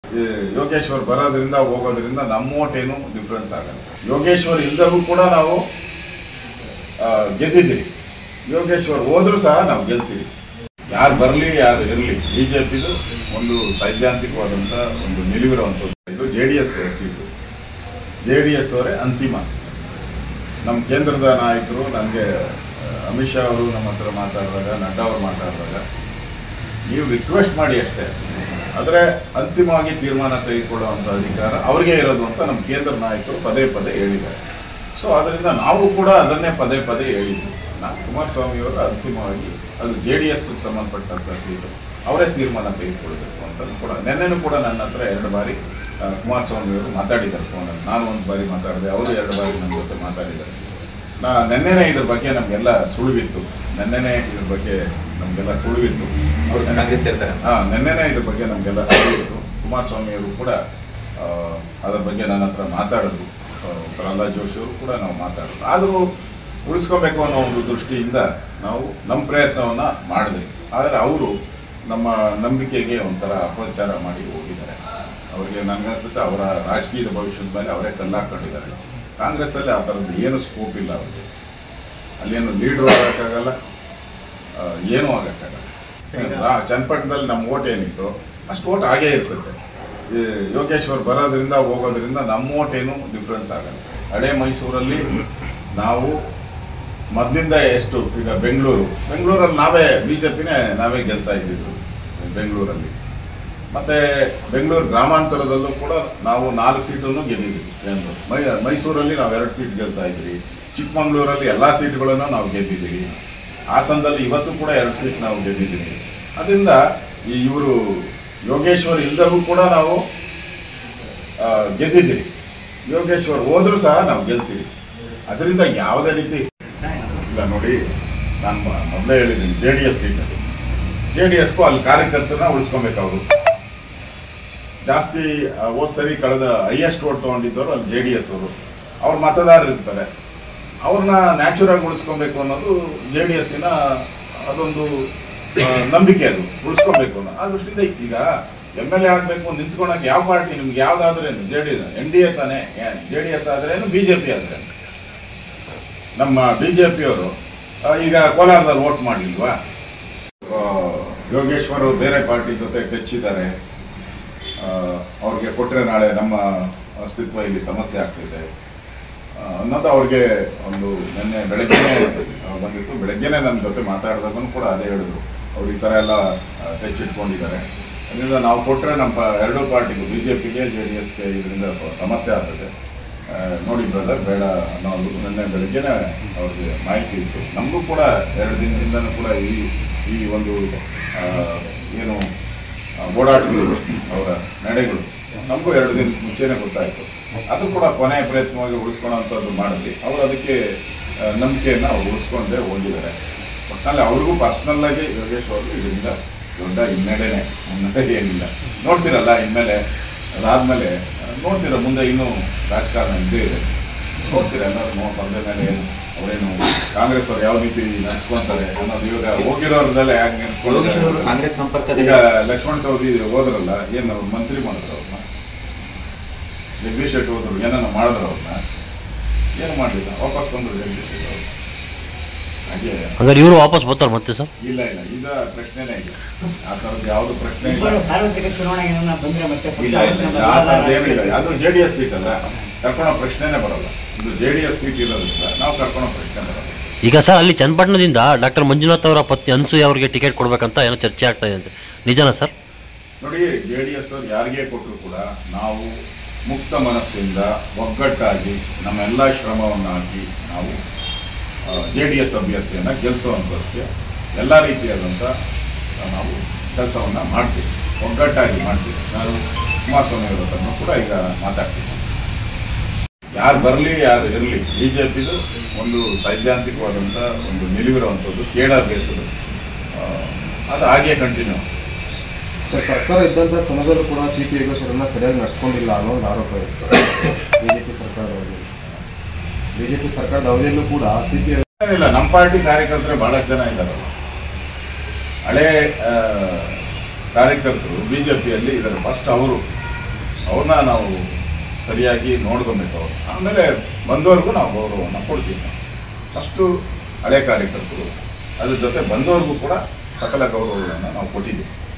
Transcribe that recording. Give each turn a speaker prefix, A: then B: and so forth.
A: ಈ ಯೋಗೇಶ್ವರ್ ಬರೋದ್ರಿಂದ ಹೋಗೋದ್ರಿಂದ ನಮ್ಮ ಓಟ್ ಏನು ಡಿಫ್ರೆನ್ಸ್ ಆಗಲ್ಲ ಯೋಗೇಶ್ವರ್ ಇಲ್ದಾಗೂ ಕೂಡ ನಾವು ಆ, ಗೆದ್ದಿದ್ದೀವಿ ಯೋಗೇಶ್ವರ್ ಹೋದ್ರೂ ಸಹ ನಾವು ಗೆಲ್ತೀವಿ ಯಾರು ಬರಲಿ ಯಾರು ಇರಲಿ ಬಿಜೆಪಿದು ಒಂದು ಸೈದ್ಧಾಂತಿಕವಾದಂಥ ಒಂದು ನಿಲುವಿರುವಂಥದ್ದು ಇದು J D S seat J D S ಅವರೇ ಅಂತಿಮ ನಮ್ಮ ಕೇಂದ್ರದ ನಾಯಕರು ನನಗೆ ಅಮಿತ್ ಶಾ ಅವರು ನಮ್ಮ ಹತ್ರ ಮಾತಾಡಿದಾಗ ನಡ್ಡಾ ಅವರು ಮಾತಾಡಿದಾಗ ನೀವು ರಿಕ್ವೆಸ್ಟ್ ಮಾಡಿ ಅಷ್ಟೇ ಆದರೆ ಅಂತಿಮವಾಗಿ ತೀರ್ಮಾನ ತೆಗೆದುಕೊಳ್ಳುವಂಥ ಅಧಿಕಾರ ಅವ್ರಿಗೆ ಇರೋದು ಅಂತ ನಮ್ಮ ಕೇಂದ್ರ ನಾಯಕರು ಪದೇ ಪದೇ ಹೇಳಿದ್ದಾರೆ ಸೊ ಅದರಿಂದ ನಾವು ಕೂಡ ಅದನ್ನೇ ಪದೇ ಪದೇ ಹೇಳಿದ್ವಿ ನಾವು ಕುಮಾರಸ್ವಾಮಿಯವರು ಅಂತಿಮವಾಗಿ ಅದು ಜೆ ಡಿ ಎಸ್ ಸಂಬಂಧಪಟ್ಟಂಥ ಸೀಟು ಅವರೇ ತೀರ್ಮಾನ ತೆಗೆದುಕೊಳ್ಬೇಕು ಅಂತ ಕೂಡ ನಿನ್ನೆನೂ ಕೂಡ ನನ್ನ ಹತ್ರ ಎರಡು ಬಾರಿ ಆ, ಕುಮಾರಸ್ವಾಮಿಯವರು ಮಾತಾಡಿದ್ದಾರೆ ಫೋನಲ್ಲಿ ನಾನು ಒಂದು ಬಾರಿ ಮಾತಾಡಿದೆ ಅವರು ಎರಡು ಬಾರಿ ನನ್ನ ಜೊತೆ ಮಾತಾಡಿದ್ದಾರೆ ನಾ ನೆನ್ನೆನೇ ಇದ್ರ ಬಗ್ಗೆ ನಮಗೆಲ್ಲ ಸುಳಿವಿತ್ತು ನೆನ್ನೆನೇ ಇದ್ರ ಬಗ್ಗೆ ನಮಗೆಲ್ಲ ಸುಳಿವಿತ್ತು
B: ಅವ್ರು ಕಾಂಗ್ರೆಸ್ ಸೇರ್ತಾರೆ
A: ಹಾ ನೆನ್ನೆನೇ ಇದ್ರ ಬಗ್ಗೆ ನಮಗೆಲ್ಲ ಸುಳಿವಿತ್ತು ಕುಮಾರಸ್ವಾಮಿಯವರು ಕೂಡ ಆ, ಅದ್ರ ಬಗ್ಗೆ ನನ್ನ ಹತ್ರ ಮಾತಾಡಿದ್ರು ಆ, ಪ್ರಹ್ಲಾದ್ ಜೋಶಿ ಅವರು ಕೂಡ ನಾವು ಮಾತಾಡಿದ್ರು ಆದರೂ ಉಳಿಸ್ಕೋಬೇಕು ಅನ್ನೋ ಒಂದು ದೃಷ್ಟಿಯಿಂದ ನಾವು ನಮ್ಮ ಪ್ರಯತ್ನವನ್ನ ಮಾಡಿದ್ವಿ ಆದರೆ ಅವರು ನಮ್ಮ ನಂಬಿಕೆಗೆ ಒಂಥರ ಅಪಚಾರ ಮಾಡಿ ಹೋಗಿದ್ದಾರೆ ಅವರಿಗೆ ನನಗನ್ಸುತ್ತೆ ಅವರ ರಾಜಕೀಯದ ಭವಿಷ್ಯದ ಮೇಲೆ ಅವರೇ ಕಲ್ಲಾಕೊಂಡಿದ್ದಾರೆ ಕಾಂಗ್ರೆಸ್ಸಲ್ಲಿ ಆ ಥರದ್ದು ಏನು ಸ್ಕೋಪ್ ಇಲ್ಲ ಅವರಿಗೆ ಅಲ್ಲೇನು ಲೀಡ್ರು ಆಗೋಕ್ಕಾಗಲ್ಲ ಆ, ಏನೂ ಆಗೋಕ್ಕಾಗಲ್ಲ ರಾ- ಚನ್ನಪಟ್ಟಣದಲ್ಲಿ ನಮ್ಮ ಓಟ್ ಏನಿತ್ತು ಅಷ್ಟು ಓಟ್ ಹಾಗೇ ಇರ್ತದೆ ಈ ಯೋಗೇಶ್ವರ್ ಬರೋದ್ರಿಂದ ಹೋಗೋದ್ರಿಂದ ನಮ್ಮ ಓಟ್ ಏನು ಡಿಫ್ರೆನ್ಸ್ ಆಗಲ್ಲ ಹಳೆ ಮೈಸೂರಲ್ಲಿ ನಾವು ಮೊದಲಿಂದ ಎಷ್ಟು ಈಗ ಬೆಂಗಳೂರು ಬೆಂಗಳೂರಲ್ಲಿ ನಾವೇ ಬಿ ಜೆ ಪಿನೇ ನಾವೇ ಗೆಲ್ತಾ ಇದ್ದಿದ್ದು ಬೆಂಗಳೂರಲ್ಲಿ ಮತ್ತೆ ಬೆಂಗಳೂರು ಗ್ರಾಮಾಂತರದಲ್ಲೂ ಕೂಡ ನಾವು ನಾಲ್ಕು ಸೀಟನ್ನು ಗೆದ್ದಿದ್ವಿ ಎಂದು ಮೈ ಮೈಸೂರಲ್ಲಿ ನಾವು ಎರಡು ಸೀಟ್ ಗೆಲ್ತಾ ಇದ್ವಿ ಚಿಕ್ಕಮಂಗ್ಳೂರಲ್ಲಿ ಎಲ್ಲ ಸೀಟ್ಗಳನ್ನು ನಾವು ಗೆದ್ದಿದ್ದೀವಿ ಹಾಸನದಲ್ಲಿ ಇವತ್ತು ಕೂಡ ಎರಡು ಸೀಟ್ ನಾವು ಗೆದ್ದಿದ್ದೀವಿ ಅದರಿಂದ ಈ ಇವರು ಯೋಗೇಶ್ವರ್ ಇಲ್ದಾಗೂ ಕೂಡ ನಾವು ಆ, ಗೆದ್ದಿದ್ದೀವಿ ಯೋಗೇಶ್ವರ್ ಹೋದ್ರೂ ಸಹ ನಾವು ಗೆಲ್ತೀವಿ ಅದರಿಂದ ಯಾವುದೇ ರೀತಿ ಇಲ್ಲ ನೋಡಿ ನಾನು ಮ- ಮೊದಲೇ ಹೇಳಿದ್ದೀನಿ J D S seat J D ಎಸ್ಗೂ ಅಲ್ಲಿ ಕಾರ್ಯಕರ್ತರನ್ನ ಉಳಿಸ್ಕೊಬೇಕು ಅವರು ಜಾಸ್ತಿ ಆ, ಹೋದ್ ಸರಿ ಕಳೆದ ಹೈಯೆಸ್ಟ್ ಓಟ್ ತಗೊಂಡಿದ್ದವರು ಅಲ್ಲಿ ಜೆ ಡಿ ಎಸ್ ಅವರು ಅವ್ರ ಮತದಾರರು ಇರ್ತಾರೆ ಅವ್ರನ್ನ ನ್ಯಾಚುರಲ್ ಉಳಿಸ್ಕೊಬೇಕು ಅನ್ನೋದು ಜೆ ಡಿ ಎಸ್ಸಿನ ಅದೊಂದು ಆ, ನಂಬಿಕೆ ಅದು ಉಳಿಸ್ಕೊಬೇಕು ಅನ್ನೋ ಆ ದೃಷ್ಟಿಯಿಂದ ಈಗ ಎಮ್ ಎಲ್ ಎ ಆಗಬೇಕು ನಿಂತ್ಕೊಳಕ್ಕೆ ಯಾವ ಪಾರ್ಟಿ ನಿಮ್ಗೆ ಯಾವ್ದಾದ್ರೇನು J D N D A ತಾನೆ ಜೆ ಡಿ ಎಸ್ ಆದ್ರೇನು ಬಿ ಜೆ ಪಿ ಆದ್ರೇನು ನಮ್ಮ ಬಿ ಜೆ ಪಿಯವರು ಈಗ ಕೋಲಾರದಲ್ಲಿ ವೋಟ್ ಮಾಡಲಿಲ್ವಾ ಯೋಗೇಶ್ವರ್ ಅವ್ರು ಬೇರೆ ಪಾರ್ಟಿ ಜೊತೆ ಟೆಚ್ಚಿದ್ದಾರೆ ಅವ್ರಿಗೆ ಕೊಟ್ಟರೆ ನಾಳೆ ನಮ್ಮ ಅಸ್ತಿತ್ವ ಇಲ್ಲಿ ಸಮಸ್ಯೆ ಆಗ್ತಿದೆ ಆ, ಅನ್ನೋದು ಅವ್ರಿಗೆ ಒಂದು ನಿನ್ನೆ ಬೆಳಗ್ಗೆನೆ ಆ, ಬಂದಿತ್ತು ಬೆಳಗ್ಗೆನೆ ನನ್ನ ಜೊತೆ ಮಾತಾಡಿದಾಗೂ ಕೂಡ ಅದೇ ಹೇಳಿದ್ರು ಅವ್ರು ಈ ಥರ ಎಲ್ಲ ಟೆಚ್ಚಿಟ್ಕೊಂಡಿದ್ದಾರೆ ಅದರಿಂದ ನಾವು ಕೊಟ್ಟರೆ ನಮ್ಮ ಪ- ಎರಡೂ ಪಾರ್ಟಿಗೂ ಬಿ ಜೆ ಪಿಗೆ ಜೆ ಡಿ ಎಸ್ಗೆ ಇದರಿಂದ ಸಮಸ್ಯೆ ಆಗ್ತದೆ ಆ, ನೋಡಿ ಬ್ರದರ್ ಬೇಡ ಅನ್ನೋದು ನಿನ್ನೆ ಬೆಳಗ್ಗೆನೆ ಅವ್ರಿಗೆ ಮಾಹಿತಿ ಇತ್ತು ನಮಗೂ ಕೂಡ ಎರಡು ದಿನದಿಂದನೂ ಕೂಡ ಈ ಈ ಒಂದು ಆ, ಏನು ಆ, ಓಡಾಟಗಳು ಅವರ ನಡೆಗಳು ನಮಗೂ ಎರಡು ದಿನ ಮುಂಚೆನೆ ಗೊತ್ತಾಯಿತು ಅದು ಕೂಡ ಕೊನೆಯ ಪ್ರಯತ್ನವಾಗಿ ಉಳಿಸ್ಕೊಳ್ಳೋಂಥದ್ದು ಮಾಡಿದ್ವಿ ಅವರು ಅದಕ್ಕೆ ಆ, ನಂಬಿಕೆಯನ್ನ ಅವ್ರು ಉಳಿಸ್ಕೊಂಡೇ ಹೋಗಿದ್ದಾರೆ ಒಟ್ಟಿನಲ್ಲಿ ಅವ್ರಿಗೂ ಪರ್ಸ್ನಲ್ ಆಗಿ ಯೋಗೇಶ್ ಅವರು ಇದರಿಂದ ದೊಡ್ಡ ಹಿನ್ನಡೆನೆ ಮುನ್ನಡೆ ಏನಿಲ್ಲ ನೋಡ್ತಿರಲ್ಲ ಇನ್ಮೇಲೆ ಅದಾದ್ಮೇಲೆ ಆ, ನೋಡ್ತೀರ ಮುಂದೆ ಇನ್ನೂ ರಾಜಕಾರಣ ಇದ್ದೇ ಇದೆ ನೋಡ್ತೀರ ಎಲ್ಲರೂ ನೋ ಬಂದ ಮೇಲೆ ಏನು ಅವರೇನು ಕಾಂಗ್ರೆಸ್ ಅವ್ರು ಯಾವ ರೀತಿ ನಡೆಸ್ಕೊಂತಾರೆ ಅನ್ನೋದು ಇವಾಗ ಹೋಗಿರೋರ್ದಲ್ಲೇ ಯಾಕೆ
B: ಯೋಗೇಶ್ ಅವರು
A: ನೆನೆಸ್ಕೊಂಡು
B: ಕಾಂಗ್ರೆಸ್ ಸಂಪರ್ಕದ
A: ಈಗ ಲಕ್ಷ್ಮಣ್ ಸವದಿ ಹೋದ್ರಲ್ಲ ಏನು ಅವ್ರು ಮಂತ್ರಿ ಮಾಡಿದ್ರು ಅವ್ರನ್ನ ಜಗದೀಶ್ ಶೆಟ್ಟಿ ಹೋದ್ರು ಏನನ್ನ ಮಾಡಿದ್ರು ಅವ್ರನ್ನ ಏನು ಮಾಡಲಿಲ್ಲ ವಾಪಸ್ ಬಂದ್ರು ಜಗದೀಶ್ ಶೆಟ್ಟಿ ಅವರು ಹಾಗೆ
C: ಹಂಗಾರೆ ಇವರು ವಾಪಸ್ ಬರ್ತಾರೆ ಮತ್ತೆ ಸರ್
A: ಇಲ್ಲ ಇಲ್ಲ ಈಗ ಪ್ರಶ್ನೆನೇ ಇಲ್ಲ ಆ ಥರದ್ದು ಯಾವುದು ಪ್ರಶ್ನೆ ಇಲ್ಲ
D: ಇಬ್ಬರು ಸಾರ್ವತ್ರಿಕ ಚುನಾವಣೆಗೆ ಬಂದ್ರೆ ಮತ್ತೆ ಪಕ್ಷ
A: ಇಲ್ಲ ಇಲ್ಲ ಇಲ್ಲ, ಆ ಥರದ್ದು ಏನಿಲ್ಲ ಅದು ಜೆ ಡಿ ಎಸ್ ಸೀಟ್ ಅಲ್ಲ ಕರ್ಕೊಳೋ ಪ್ರಶ್ನೆನೇ ಬರಲ್ಲ ಇದು ಜೆ ಡಿ ಎಸ್ ಸೀಟ್ ಇರೋದ್ರಿಂದ ನಾವು ಕರ್ಕೊಳೋ ಪ್ರಶ್ನೆ ಬರಲ್ಲ
C: ಈಗ ಸರ್ ಅಲ್ಲಿ ಚನ್ನಪಟ್ಟಣದಿಂದ ಡಾಕ್ಟರ್ ಮಂಜುನಾಥ್ ಅವರ ಪತ್ನಿ ಅನ್ಸೂಯ ಅವರಿಗೆ ಟಿಕೆಟ್ ಕೊಡ್ಬೇಕಂತ ಏನೋ ಚರ್ಚೆ ಆಗ್ತಾ ಇದೆ ಅಂತೆ ನಿಜನಾ ಸರ್
A: ನೋಡಿ ಜೆ ಡಿ ಎಸ್ ಅವ್ರು ಯಾರಿಗೇ ಕೊಟ್ಟರು ಕೂಡ ನಾವು ಮುಕ್ತ ಮನಸ್ಸಿಂದ ಒಗ್ಗಟ್ಟಾಗಿ ನಮ್ಮೆಲ್ಲ ಶ್ರಮವನ್ನು ಹಾಕಿ ನಾವು ಜೆ ಡಿ ಎಸ್ ಅಭ್ಯರ್ಥಿಯನ್ನು ಗೆಲ್ಲಿಸುವಂಥದ್ದಕ್ಕೆ ಎಲ್ಲ ರೀತಿಯಾದಂಥ ಆ, ನಾವು ಕೆಲಸವನ್ನು ಮಾಡ್ತೀವಿ ಒಗ್ಗಟ್ಟಾಗಿ ಮಾಡ್ತೀವಿ ನಾನು ಕುಮಾರಸ್ವಾಮಿ ಅವರ ಹತ್ರನೂ ಕೂಡ ಈಗ ಮಾತಾಡ್ತೀನಿ ಯಾರು ಬರಲಿ ಯಾರು ಇರಲಿ ಬಿ ಜೆ ಪಿದು ಒಂದು ಸೈದ್ಧಾಂತಿಕವಾದಂಥ ಒಂದು ನಿಲುವಿರುವಂಥದ್ದು ಕೇಡ ಬೇಸದು ಆ, ಅದು ಹಾಗೆ ಕಂಟಿನ್ಯೂ
E: ಸರ್ ಸರ್ಕಾರ ಇದ್ದಂಥ ಸಮಯದಲ್ಲೂ ಕೂಡ ಸಿ ಪಿ ಯೋಗೇಶ್ವರನ್ನ ಸರಿಯಾಗಿ ನಡೆಸ್ಕೊಂಡಿಲ್ಲ ಅನ್ನೋ ಒಂದು ಆರೋಪ ಇತ್ತು ಬಿಜೆಪಿ ಸರ್ಕಾರದ ಅವಧಿಯಲ್ಲಿ ಬಿಜೆಪಿ ಸರ್ಕಾರದ ಅವಧಿಯಲ್ಲೂ ಕೂಡ ಸಿ ಪಿ
A: ಇಲ್ಲ ನಮ್ಮ ಪಾರ್ಟಿ ಕಾರ್ಯಕರ್ತರು ಬಹಳ ಜನ ಇದ್ದಾರಲ್ಲ ಹಳೆ ಆ, ಕಾರ್ಯಕರ್ತರು ಬಿಜೆಪಿಯಲ್ಲಿ ಇದ್ದಾರೆ ಫಸ್ಟ್ ಅವರು ಅವ್ರನ್ನ ನಾವು ಸರಿಯಾಗಿ ನೋಡ್ಕೊಬೇಕು ಅವ್ರು ಆಮೇಲೆ ಬಂದವ್ರಿಗೂ ನಾವು ಗೌರವವನ್ನು ಕೊಡ್ತೀವಿ ಫಸ್ಟು ಹಳೆ ಕಾರ್ಯಕರ್ತರು ಅದ್ರ ಜೊತೆ ಬಂದವ್ರಿಗೂ ಕೂಡ ಸಕಲ ಗೌರವಗಳನ್ನು ನಾವು ಕೊಟ್ಟಿದ್ದೀವಿ